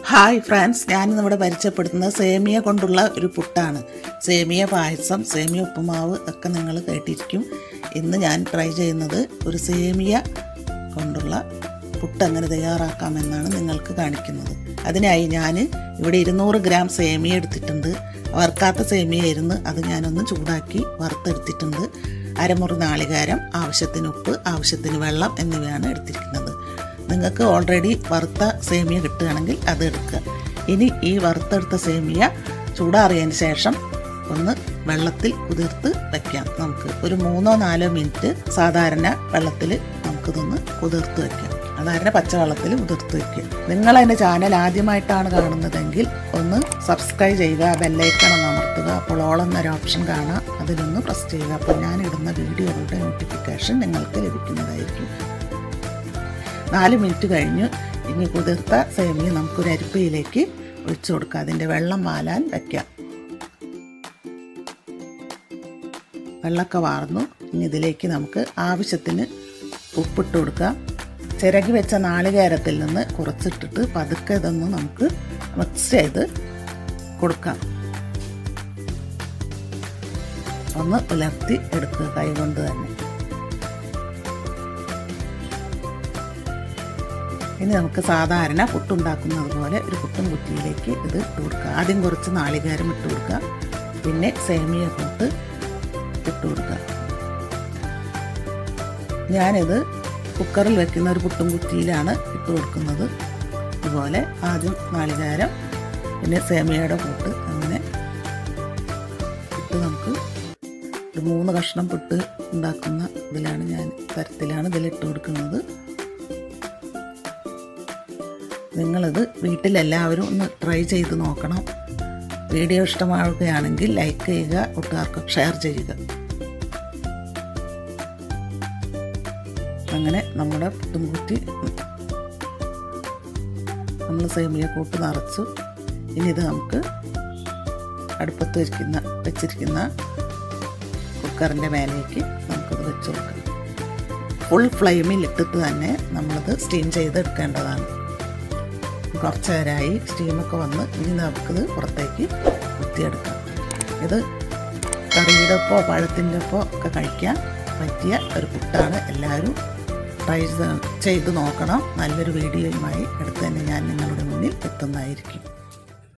hi friends ഞാനിന്നിവിടെ പരിചയപ്പെടുത്തുന്നത് സേമിയ കൊണ്ടുള്ള ഒരു പുട്ടാണ് സേമിയ പായസം സേമിയ ഉപ്പുമാവ് ഒക്കെ നിങ്ങൾ കേട്ടിരിക്കും ഇന്ന് ഞാൻ ട്രൈ ചെയ്യുന്നത് ഒരു സേമിയ കൊണ്ടുള്ള പുട്ട് എങ്ങനെ തയ്യാറാക്കാമെന്നാണ് നിങ്ങൾക്ക് കാണിക്കുന്നത് അതിനായി ഞാൻ ഇവിടെ ഇരുന്നൂറ് ഗ്രാം സേമിയ എടുത്തിട്ടുണ്ട് വറുക്കാത്ത സേമിയ ഇരുന്ന് അത് ഞാനൊന്ന് ചൂടാക്കി വറുത്തെടുത്തിട്ടുണ്ട് അരമുറി നാളികാരം ആവശ്യത്തിന് ഉപ്പ് ആവശ്യത്തിന് വെള്ളം എന്നിവയാണ് എടുത്തിരിക്കുന്നത് നിങ്ങൾക്ക് ഓൾറെഡി വറുത്ത സേമിയ കിട്ടുകയാണെങ്കിൽ അത് എടുക്കുക ഇനി ഈ വറുത്തെടുത്ത സേമിയ ചൂടാറിയതിന് ശേഷം ഒന്ന് വെള്ളത്തിൽ കുതിർത്ത് വയ്ക്കാം നമുക്ക് ഒരു മൂന്നോ നാലോ മിനിറ്റ് സാധാരണ വെള്ളത്തിൽ നമുക്കിതൊന്ന് കുതിർത്ത് വയ്ക്കാം സാധാരണ പച്ചവെള്ളത്തിൽ കുതിർത്ത് വയ്ക്കുക നിങ്ങൾ എൻ്റെ ചാനൽ ആദ്യമായിട്ടാണ് കാണുന്നതെങ്കിൽ ഒന്ന് സബ്സ്ക്രൈബ് ചെയ്യുക ബെല്ലൈക്കൺ ഒന്ന് അമർത്തുക അപ്പോൾ ഓൾ എന്നൊരു ഓപ്ഷൻ കാണാം അതിലൊന്ന് പ്രസ് ചെയ്യുക അപ്പോൾ ഞാൻ ഇടുന്ന വീഡിയോകളുടെ നോട്ടിഫിക്കേഷൻ നിങ്ങൾക്ക് ലഭിക്കുന്നതായിരിക്കും നാല് മിനിറ്റ് കഴിഞ്ഞ് ഇനി കുതിർത്ത സേമിയ നമുക്കൊരു അരിപ്പയിലേക്ക് ഒഴിച്ചു കൊടുക്കാം അതിൻ്റെ വെള്ളം വാലാൻ വയ്ക്കാം വെള്ളമൊക്കെ വാർന്നു ഇനി ഇതിലേക്ക് നമുക്ക് ആവശ്യത്തിന് ഉപ്പിട്ട് കൊടുക്കാം ചിരകി വെച്ച നാളികേരത്തിൽ നിന്ന് കുറച്ചിട്ടിട്ട് പതുക്കെ ഇതൊന്ന് നമുക്ക് മിക്സ് ചെയ്ത് കൊടുക്കാം ഒന്ന് ഉലർത്തി എടുക്കുക കൈകൊണ്ട് തന്നെ ഇനി നമുക്ക് സാധാരണ പുട്ടുണ്ടാക്കുന്നത് പോലെ ഒരു പുട്ടും കുറ്റിയിലേക്ക് ഇത് ഇട്ട് കൊടുക്കുക ആദ്യം കുറച്ച് നാളികേരം ഇട്ട് കൊടുക്കുക പിന്നെ സേമിയ കൂട്ട് ഇട്ട് കൊടുക്കുക ഞാനിത് കുക്കറിൽ വെക്കുന്ന ഒരു പുട്ടും കുറ്റിയിലാണ് ഇട്ട് കൊടുക്കുന്നത് ഇതുപോലെ ആദ്യം നാളികേരം പിന്നെ സേമിയയുടെ കൂട്ട് അങ്ങനെ ഇട്ട് നമുക്ക് ഒരു മൂന്ന് കഷ്ണം പുട്ട് ഉണ്ടാക്കുന്ന ഇതിലാണ് ഞാൻ തരത്തിലാണ് ഇതിലിട്ട് കൊടുക്കുന്നത് നിങ്ങളിത് വീട്ടിലെല്ലാവരും ഒന്ന് ട്രൈ ചെയ്ത് നോക്കണം വീഡിയോ ഇഷ്ടമാവുകയാണെങ്കിൽ ലൈക്ക് ചെയ്യുക കൂട്ടുകാർക്ക് ഷെയർ ചെയ്യുക അങ്ങനെ നമ്മുടെ പുട്ടുംകുറ്റി നമ്മൾ സേമിയ കൂട്ട് നിറച്ചു ഇനി ഇത് നമുക്ക് അടുപ്പത്ത് വയ്ക്കുന്ന വെച്ചിരിക്കുന്ന കുക്കറിൻ്റെ മേലേക്ക് നമുക്കിത് വെച്ച് കൊടുക്കാം ഫുൾ ഫ്ലെയിമിൽ ഇട്ടിട്ട് തന്നെ നമ്മളത് സ്റ്റീം ചെയ്തെടുക്കേണ്ടതാണ് കുറച്ച് നേരമായി സ്റ്റീമൊക്കെ വന്ന് ഇനി നമുക്കിത് പുറത്തേക്ക് കുത്തിയെടുക്കാം ഇത് കറിയുടെ ഒപ്പോ പഴത്തിൻ്റെ ഒപ്പോ ഒക്കെ കഴിക്കാൻ പറ്റിയ ഒരു പുട്ടാണ് എല്ലാവരും ട്രൈ ചെയ്ത് നോക്കണം നല്ലൊരു വീഡിയോയുമായി അടുത്ത് തന്നെ ഞാൻ നിങ്ങളുടെ മുന്നിൽ എത്തുന്നതായിരിക്കും